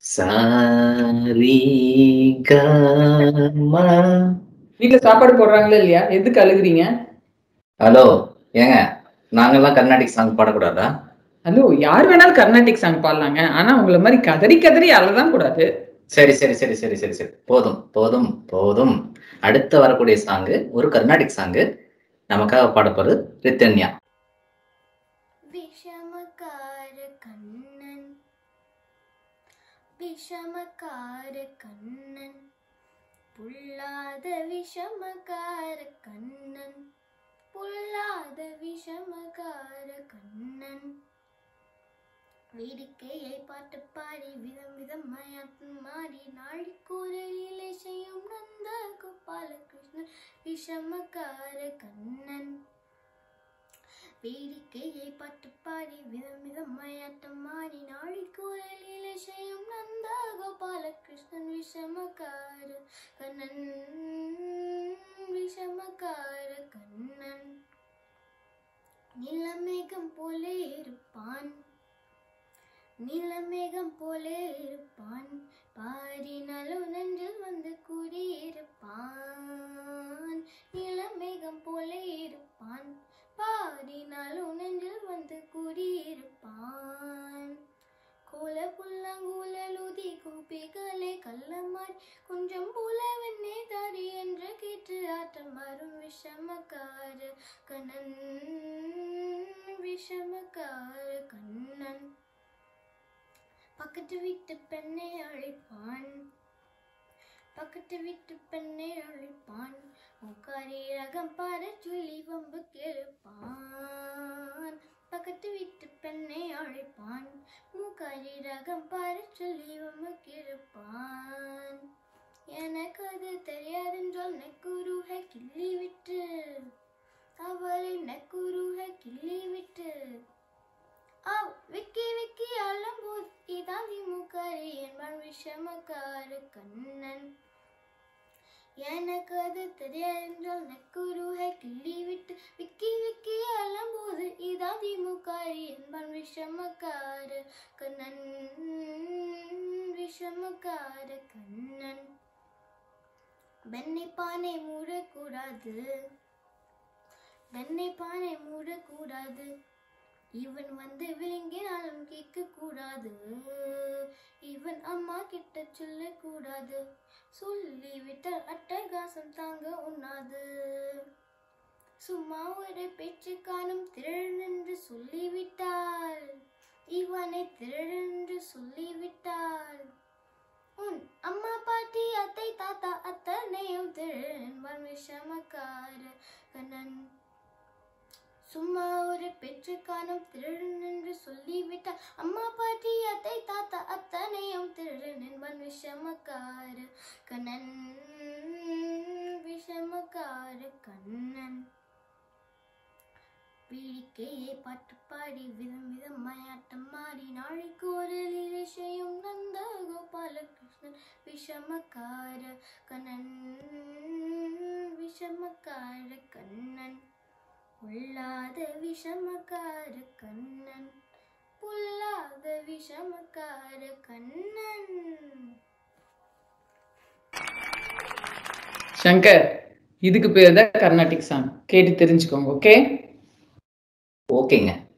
sorry comma வீட்ல சாப்பாடு போடுறாங்களா இல்லையா எதுக்கு அழுகுறீங்க ஹலோ ஏங்க நாங்கெல்லாம் கர்நாடிக் சாங் பாடக்கூடாதா ஹலோ யார் வேணாலும் கர்நாடிக் சாங் பாடலாங்க ஆனா உங்களை மாதிரி கதறி கதறி அழதான் கூடாது சரி சரி சரி சரி சரி சரி போதும் போதும் போதும் அடுத்து வரக்கூடிய சாங்கு ஒரு கர்நாடிக் சாங்கு நமக்காக பாடப்போறது ரித்தன்யா விஷமக்கார கண்ணன் விஷமக்கார கண்ணன் புல்லாத விஷமக்கார கண்ணன் புல்லாத விஷமக்கார கண்ணன் வேடிக்கையை பாட்டு பாடி விதம் விதம் மயக்கம் மாறி நாளிக்கூரிலே செய்யும் நந்த கோபாலகிருஷ்ணன் விஷமக்கார கண்ணன் வேடிக்கையை பாட்டு பாடி விதம் விதம் மயாட்டம் மாறி நாளிக்கூரில் செய்யும் நந்த கோபாலகிருஷ்ணன் விஷமக்கார கண்ணன் விஷமக்கார கண்ணன் நிலமேகம் போலே இருப்பான் நிலமேகம் போலே இருப்பான் பாரினாலும் நெஞ்சில் வந்து கூடியிருப்பான் நிலமேகம் போலே இருப்பான் பாடினாலும் நெஞ்சில் வந்து கூடியிருப்பான் கோல புல்லங்கூலலுதி கூப்பிகளே கள்ளமாய் கொஞ்சம் போல வெண்ணே தாரி என்று கேட்டு ஆட்டம் வரும் விஷமக்கார கண்ணன் விஷமக்கார கண்ணன் பக்கத்து வீட்டு பெண்ணை அழைப்பான் பக்கத்து வீட்டு பெண்ணை அழைப்பான் உக்காரி ரகம் பார சொல்லி வம்பு கேளுப்பான் பக்கத்து வீட்டு பெண்ணை அழைப்பான் மூக்காரி ரகம் பார சொல்லி வம்பு கேளுப்பான் எனக்கு அது தெரியாதென்றால் நெக்குருக கிள்ளி விட்டு அவளை நெக்குருக கிள்ளி விட்டு ஆவ் விக்கி விக்கி அலம்போது இதான் திமுகரி என்பான் விஷமக்கார கண்ணன் எனக்கு அது தெரியாதென்றால் நெக்குருகை கிள்ளி விட்டு விக்கி விக்கி அலம்போது இதான் திமுகரி என்பான் விஷமக்கார கண்ணன் விஷமக்கார கண்ணன் வெண்ணை பானை மூடக்கூடாது வெண்ணை பானை மூடக்கூடாது இவன் வந்து விழுங்கினாலும் கேட்க கூடாது இவன் அம்மா கிட்ட சொல்லக்கூடாது சொல்லிவிட்டால் அட்டகாசம் தாங்க உண்ணாது சும்மா ஒரு பேச்சு காணும் திருடன் என்று சொல்லிவிட்டால் இவனை திருடன் என்று சொல்லிவிட்டால் உன் அம்மா பாட்டி அத்தை தாத்தா அத்தனையும் திருடன் விஷமக்கார கண்ணன் சும்மா ஒரு பெற்று காணும் திருடன் என்று சொல்லிவிட்டார் அம்மா பாட்டி அத்தை தாத்தா அத்தனையும் திருடன் என்பன் விஷமக்கார கண்ணன் விஷமக்கார கண்ணன் வேடிக்கையை பாட்டு பாடி விதம் விதம் மயாட்டம் மாறி நாளைக்கு ஒரு லீலை செய்யும் நந்த கோபாலகிருஷ்ணன் விஷமக்கார கண்ணன் விஷமக்கார கண்ணன் பொல்லாத விஷமக்கார கண்ணன் பொல்லாத விஷமக்கார கண்ணன் சங்கர் இதுக்கு பேர் தான் கர்நாடிக் சாங் கேட்டு தெரிஞ்சுக்கோங்க ஓகே ஓகேங்க